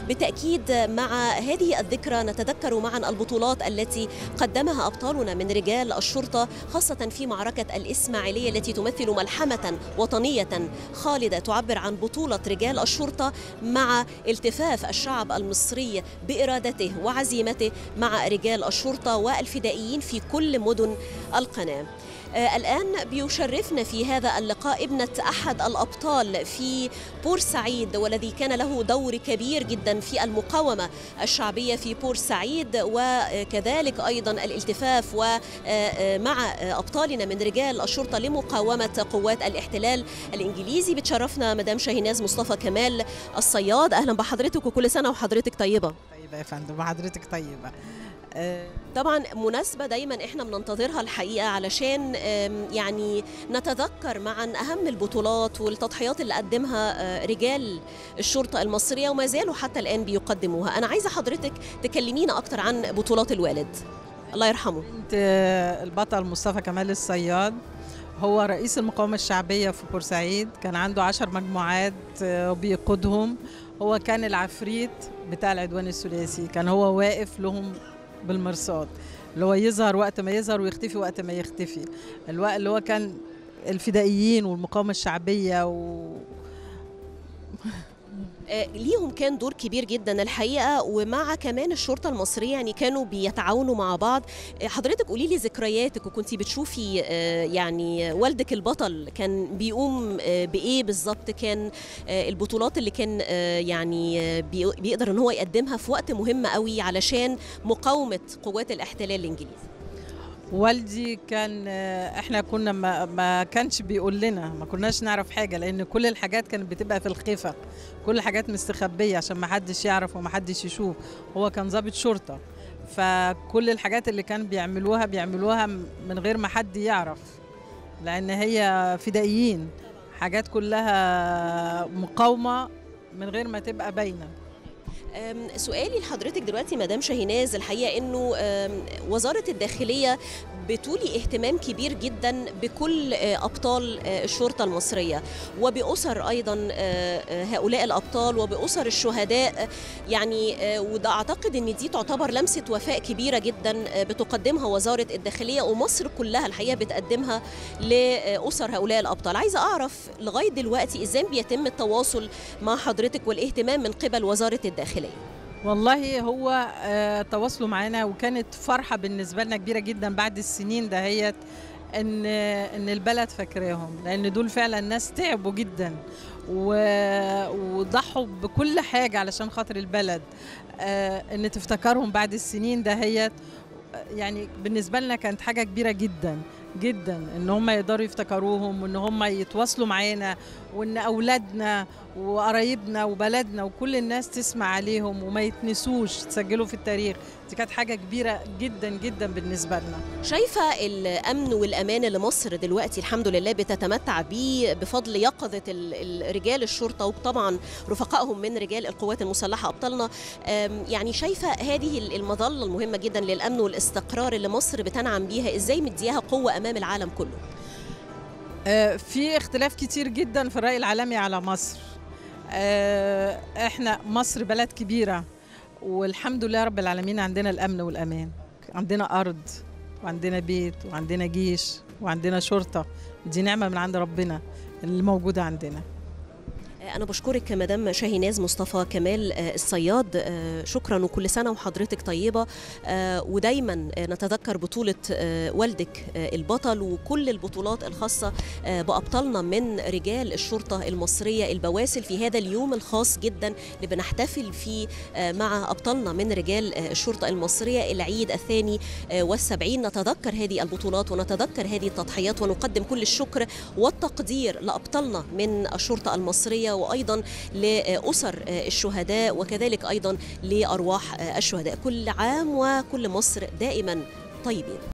بالتأكيد مع هذه الذكرى نتذكر معا البطولات التي قدمها أبطالنا من رجال الشرطة خاصة في معركة الإسماعيلية التي تمثل ملحمة وطنية خالدة تعبر عن بطولة رجال الشرطة مع التفاف الشعب المصري بإرادته وعزيمته مع رجال الشرطة والفدائيين في كل مدن القناة آه، الآن بيشرفنا في هذا اللقاء ابنة أحد الأبطال في بورسعيد والذي كان له دور كبير جدا في المقاومة الشعبية في بورسعيد وكذلك أيضا الالتفاف ومع أبطالنا من رجال الشرطة لمقاومة قوات الاحتلال الإنجليزي بتشرفنا مدام شاهيناز مصطفى كمال الصياد أهلا بحضرتك وكل سنة وحضرتك طيبة طيبة يا فندم وحضرتك طيبة آه، طبعا مناسبة دايما احنا بننتظرها الحقيقة علشان آم، يعني نتذكر معا أهم البطولات والتضحيات اللي قدمها آه، رجال الشرطة المصرية وما زالوا حتى الآن بيقدموها أنا عايزة حضرتك تكلمينا أكتر عن بطولات الوالد الله يرحمه بنت آه، البطل مصطفى كمال الصياد هو رئيس المقاومة الشعبية في بورسعيد كان عنده عشر مجموعات آه، بيقودهم هو كان العفريت بتاع العدوان الثلاثي كان هو واقف لهم بالمرصاد اللي هو يظهر وقت ما يظهر ويختفي وقت ما يختفي الوقت اللي هو كان الفدائيين والمقاومة الشعبية و... آه، ليهم كان دور كبير جدا الحقيقه ومع كمان الشرطه المصريه يعني كانوا بيتعاونوا مع بعض آه، حضرتك قولي لي ذكرياتك وكنتي بتشوفي آه، يعني والدك البطل كان بيقوم آه، بايه بالظبط كان آه، البطولات اللي كان آه، يعني آه، بي- بيقدر ان هو يقدمها في وقت مهم قوي علشان مقاومه قوات الاحتلال الانجليزي والدي كان آه، احنا كنا ما, ما كانش بيقول لنا ما كناش نعرف حاجه لان كل الحاجات كانت بتبقى في الخفه كل الحاجات مستخبيه عشان ما حدش يعرف وما حدش يشوف هو كان ضابط شرطه فكل الحاجات اللي كان بيعملوها بيعملوها م- من غير ما حد يعرف لان هي فدائيين حاجات كلها مقاومه من غير ما تبقى باينه أم، سؤالي لحضرتك دلوقتي مدام شاهيناز الحقيقه انه أم، وزاره الداخليه بتولي اهتمام كبير جدا بكل آه، ابطال آه، الشرطه المصريه وباسر ايضا آه، آه، هؤلاء الابطال وباسر الشهداء يعني آه، وده اعتقد ان دي تعتبر لمسه وفاء كبيره جدا آه، بتقدمها وزاره الداخليه ومصر كلها الحقيقه بتقدمها لاسر هؤلاء الابطال عايزه اعرف لغايه دلوقتي ازاي بيتم التواصل مع حضرتك والاهتمام من قبل وزاره الداخليه والله هو آه، تواصلوا معانا وكانت فرحة بالنسبة لنا كبيرة جدا بعد السنين دهيت ان ان البلد فاكراهم لان دول فعلا ناس تعبوا جدا و- وضحوا بكل حاجة علشان خاطر البلد آه، ان تفتكرهم بعد السنين دهيت آه، يعني بالنسبة لنا كانت حاجة كبيرة جدا جدا ان هم يقدروا يفتكروهم وان هم يتواصلوا معانا وان اولادنا وقرايبنا وبلدنا وكل الناس تسمع عليهم وما يتنسوش تسجلوا في التاريخ دي كانت حاجة كبيرة جدا جدا بالنسبة لنا شايفة الأمن والأمان اللي مصر دلوقتي الحمد لله بتتمتع بيه بفضل يقظة ال- ال- رجال الشرطة وطبعا رفقائهم من رجال القوات المسلحة أبطالنا أم، يعني شايفة هذه ال- المظلة المهمة جدا للأمن والاستقرار اللي مصر بتنعم بيها إزاي مدياها قوة أمام العالم كله آه، في اختلاف كتير جدا في الرأي العالمي على مصر آه، احنا مصر بلد كبيرة والحمد لله رب العالمين عندنا الأمن والأمان عندنا أرض وعندنا بيت وعندنا جيش وعندنا شرطة دي نعمة من عند ربنا اللي موجودة عندنا أنا بشكرك مدام شاهيناز مصطفى كمال آه، الصياد آه، شكرا وكل سنة وحضرتك طيبة آه، ودايما آه، نتذكر بطولة آه، والدك آه، البطل وكل البطولات الخاصة آه، بأبطالنا من رجال الشرطة المصرية البواسل في هذا اليوم الخاص جدا اللي بنحتفل فيه آه، مع أبطالنا من رجال آه، الشرطة المصرية العيد الثاني آه، والسبعين نتذكر هذه البطولات ونتذكر هذه التضحيات ونقدم كل الشكر والتقدير لأبطالنا من الشرطة المصرية وأيضا لأسر الشهداء وكذلك أيضا لأرواح الشهداء كل عام وكل مصر دائما طيبين